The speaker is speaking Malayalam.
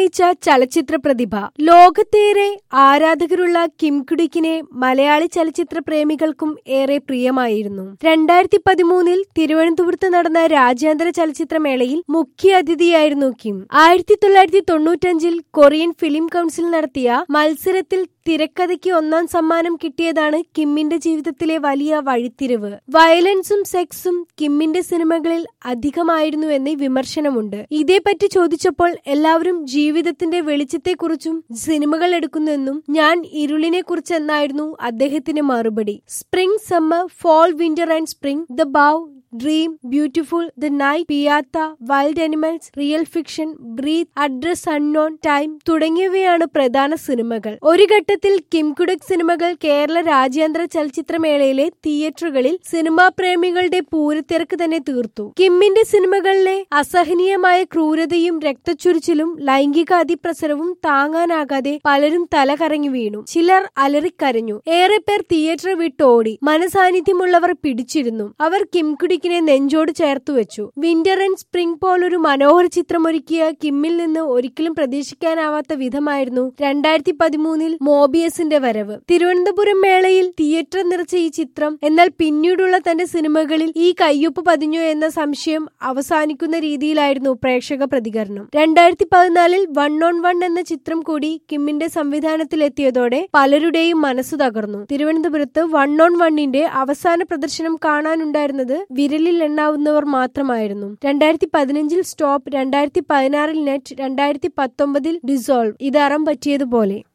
തെളിയിച്ച ചലച്ചിത്ര പ്രതിഭ ലോകത്തേറെ ആരാധകരുള്ള കിം കുഡിക്കിനെ മലയാളി ചലച്ചിത്ര പ്രേമികൾക്കും ഏറെ പ്രിയമായിരുന്നു രണ്ടായിരത്തി പതിമൂന്നിൽ തിരുവനന്തപുരത്ത് നടന്ന രാജ്യാന്തര ചലച്ചിത്രമേളയിൽ മുഖ്യ അതിഥിയായിരുന്നു കിം ആയിരത്തി തൊള്ളായിരത്തി തൊണ്ണൂറ്റഞ്ചിൽ കൊറിയൻ ഫിലിം കൗൺസിൽ നടത്തിയ മത്സരത്തിൽ തിരക്കഥയ്ക്ക് ഒന്നാം സമ്മാനം കിട്ടിയതാണ് കിമ്മിന്റെ ജീവിതത്തിലെ വലിയ വഴിത്തിരിവ് വയലൻസും സെക്സും കിമ്മിന്റെ സിനിമകളിൽ അധികമായിരുന്നു എന്ന് വിമർശനമുണ്ട് ഇതേപ്പറ്റി ചോദിച്ചപ്പോൾ എല്ലാവരും ജീവിതത്തിന്റെ വെളിച്ചത്തെക്കുറിച്ചും സിനിമകൾ എടുക്കുന്നെന്നും ഞാൻ ഇരുളിനെ കുറിച്ചെന്നായിരുന്നു അദ്ദേഹത്തിന്റെ മറുപടി spring summer fall winter and spring the bow dream beautiful the night Pieta wild animals real fiction breath address unknown time തുടങ്ങിയവയാണ് പ്രധാന സിനിമകൾ ഒരു ഘട്ടത്തിൽ കിംകുഡക് സിനിമകൾ കേരള രാജ്യാന്തര ചലച്ചിത്രമേളയിലെ തിയേറ്ററുകളിൽ സിനിമാ പ്രേമികളുടെ പൂരത്തിരക്ക് തന്നെ തീർത്തു കിമ്മിന്റെ സിനിമകളിലെ അസഹനീയമായ ക്രൂരതയും രക്തച്ചൊരിച്ചിലും ലൈംഗിക അതിപ്രസരവും താങ്ങാനാകാതെ പലരും തല കറങ്ങി വീണു ചിലർ അലറിക്കരഞ്ഞു ഏറെ പേർ തിയേറ്റർ വിട്ടോടി മനസാന്നിധ്യമുള്ളവർ പിടിച്ചിരുന്നു അവർ കിംകുഡിക്കിനെ നെഞ്ചോട് ചേർത്തു വെച്ചു വിന്റർ ആൻഡ് സ്പ്രിംഗ് പോലൊരു മനോഹര ചിത്രമൊരുക്കിയ കിമ്മിൽ നിന്ന് ഒരിക്കലും പ്രതീക്ഷിക്കാനാവാത്ത വിധമായിരുന്നു രണ്ടായിരത്തി പതിമൂന്നിൽ മോബിയസിന്റെ വരവ് തിരുവനന്തപുരം മേളയിൽ തിയേറ്റർ നിറച്ച ഈ ചിത്രം എന്നാൽ പിന്നീടുള്ള തന്റെ സിനിമകളിൽ ഈ കയ്യൊപ്പ് പതിഞ്ഞു എന്ന സംശയം അവസാനിക്കുന്ന രീതിയിലായിരുന്നു പ്രേക്ഷക പ്രതികരണം രണ്ടായിരത്തി പതിനാലിൽ വൺ ഓൺ വൺ എന്ന ചിത്രം കൂടി കിമ്മിന്റെ സംവിധാനത്തിലെത്തിയതോടെ പലരുടെയും മനസ്സു തകർന്നു തിരുവനന്തപുരത്ത് വൺ ഓൺ വണ്ണിന്റെ അവസാന പ്രദർശനം കാണാനുണ്ടായിരുന്നത് വിരലിൽ എണ്ണാവുന്നവർ മാത്രമായിരുന്നു രണ്ടായിരത്തി പതിനഞ്ചിൽ സ്റ്റോപ്പ് രണ്ടായിരത്തി പതിനാറിൽ നെറ്റ് രണ്ടായിരത്തി പത്തൊമ്പതിൽ ഡിസോൾവ് ഇത് അറം പറ്റിയതുപോലെ